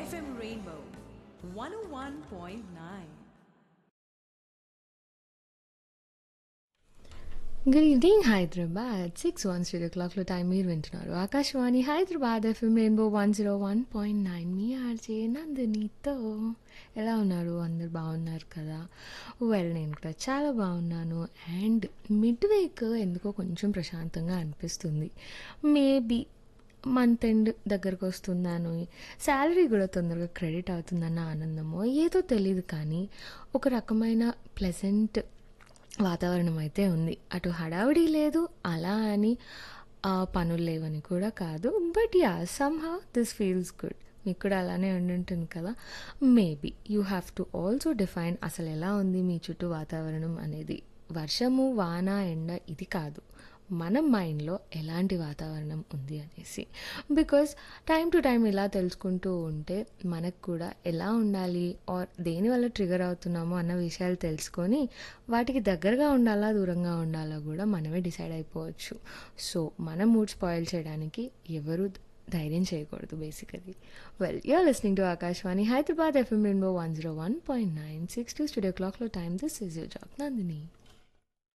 FM Rainbow 101.9. Good evening Hyderabad six one studio క్లాక్లో time మీరు వింటున్నారు Akashvani Hyderabad FM rainbow one zero one point nine మీ RJ నందినితో ఎలా ఉన్నారు అందరు బాగున్నారు కదా వెల్ నేను కూడా చాలా బాగున్నాను అండ్ మిడ్ వీక్ ఎందుకో కొంచెం ప్రశాంతంగా అనిపిస్తుంది మేబీ మంత్ ఎండ్ దగ్గరకు వస్తున్నాను శాలరీ కూడా తొందరగా క్రెడిట్ అవుతుందన్న ఆనందమో ఏదో తెలియదు కానీ ఒక రకమైన ప్లెజెంట్ వాతావరణం అయితే ఉంది అటు హడావిడి లేదు అలా అని ఆ, పనులు లేవని కూడా కాదు but ya somehow this feels good మీకు కూడా అలానే ఉండుంటుంది కదా maybe you have to also define అసలు ఎలా ఉంది మీ చుట్టూ వాతావరణం అనేది వర్షము వాన ఎండ ఇది కాదు మన మైండ్లో ఎలాంటి వాతావరణం ఉంది అనేసి బికాస్ టైం టు టైం ఇలా తెలుసుకుంటూ ఉంటే మనకు కూడా ఎలా ఉండాలి ఆర్ దేనివల్ల ట్రిగర్ అవుతున్నామో అన్న విషయాలు తెలుసుకొని వాటికి దగ్గరగా ఉండాలా దూరంగా ఉండాలా కూడా మనమే డిసైడ్ అయిపోవచ్చు సో మన మూడ్ స్పాయిల్ చేయడానికి ఎవరు ధైర్యం చేయకూడదు basically well you're listening to Akashvani Hyderabad FM rainbow one zero one point nine six two studio క్లాక్లో time this is your job Nandini